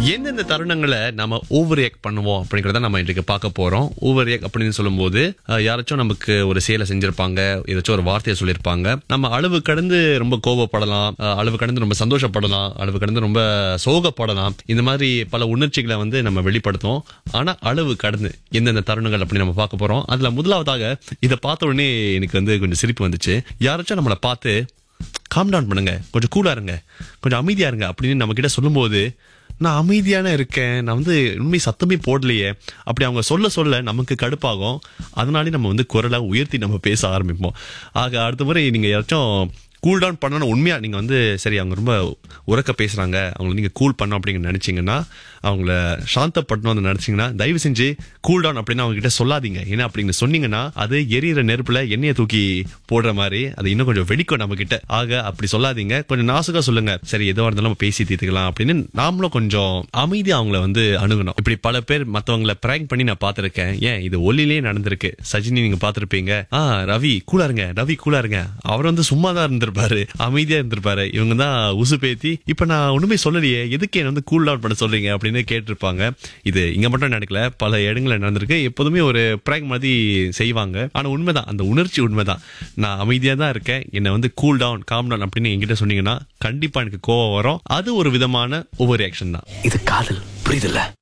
எந்தெந்த தருணங்களை நம்ம ஓவர் ரியாக்ட் பண்ணுவோம் அப்படிங்கறத நம்ம இன்றைக்கு பார்க்க போறோம் ஓவர் ரியாக்ட் அப்படின்னு சொல்லும்போது அஹ், யாராச்சும் நமக்கு ஒரு செயலை செஞ்சிருப்பாங்க ஏதாச்சும் ஒரு வார்த்தையை சொல்லியிருப்பாங்க நம்ம அளவு கடந்து ரொம்ப கோபப்படலாம் அஹ், அளவு கடந்து ரொம்ப சந்தோஷப்படலாம் அளவு கடந்து ரொம்ப சோகப்படலாம் இந்த மாதிரி பல உணர்ச்சிகளை வந்து நம்ம வெளிப்படுத்துவோம் ஆனா அளவு கடந்து எந்தெந்த தருணங்கள் அப்படின்னு நம்ம பார்க்க போறோம் அதுல முதலாவதாக இதை பார்த்த உடனே எனக்கு வந்து கொஞ்சம் சிரிப்பு வந்துச்சு யாராச்சும் நம்மளை பார்த்து காம் டவுன் பண்ணுங்க கொஞ்சம் கூலா இருங்க கொஞ்சம் அமைதியா இருங்க அப்படின்னு நம்ம கிட்ட சொல்லும்போது நான் அமைதியான இருக்கேன் நான் வந்து உண்மை சத்தமே போடலையே அப்படி அவங்க சொல்ல சொல்ல நமக்கு கடுப்பாகும் அதனாலே நம்ம வந்து குரலை உயர்த்தி நம்ம பேச ஆரம்பிப்போம் ஆக அடுத்த முறை நீங்க யாராச்சும் கூல் டவுன் பண்ணணும் உண்மையா நீங்க வந்து சரி அவங்க ரொம்ப உறக்க பேசுறாங்க அவங்களை நீங்க கூல் பண்ணணும் அப்படின்னு நினைச்சீங்கன்னா அவங்கள சாந்தப்படணும்னு நினைச்சீங்கன்னா தயவு செஞ்சு கூல் டவுன் அப்படின்னு அவங்க கிட்ட சொல்லாதீங்க ஏன்னா அப்படிங்க சொன்னீங்கன்னா அது எரியிற நெருப்புல எண்ணெயை தூக்கி போடுற மாதிரி அது இன்னும் கொஞ்சம் வெடிக்கும் நம்ம கிட்ட ஆக அப்படி சொல்லாதீங்க கொஞ்சம் நாசுக்கா சொல்லுங்க சரி எதுவா இருந்தாலும் நம்ம பேசி தீர்த்துக்கலாம் அப்படின்னு நாமளும் கொஞ்சம் அமைதியா அவங்கள வந்து அணுகணும் இப்படி பல பேர் மத்தவங்கள பிராங்க் பண்ணி நான் பார்த்திருக்கேன் ஏன் இது ஒல்லிலே நடந்திருக்கு சஜினி நீங்க பார்த்திருப்பீங்க ஆ ரவி கூலா இருங்க ரவி கூலா இருங்க அவர் வந்து சும்மா தான் இருந்திருப்பாரு அமைதியா இருந்திருப்பாரு இவங்க தான் உசு பேத்தி இப்ப நான் ஒண்ணுமே சொல்லலையே எதுக்கு என்ன வந்து கூல் டவுன் பண்ண சொல்றீங்க அப்படின்னு கேட்டிருப்பாங்க இது இங்க மட்டும் நடக்கல பல இடங்கள்ல நடந்திருக்கு எப்போதுமே ஒரு பிராங்க் மாதிரி செய்வாங்க ஆனா உண்மைதான் அந்த உணர்ச்சி உண்மைதான் நான் அமைதியா தான் இருக்கேன் என்னை வந்து கூல் டவுன் காம் டவுன் அப்படின்னு என்கிட்ட சொன்னீங்கன்னா கண்டிப்பா எனக்கு கோவம் வரும் அது ஒரு விதமான ஓவர் ரியாக்ஷன் தான் இது காதல் புரியுதுல்ல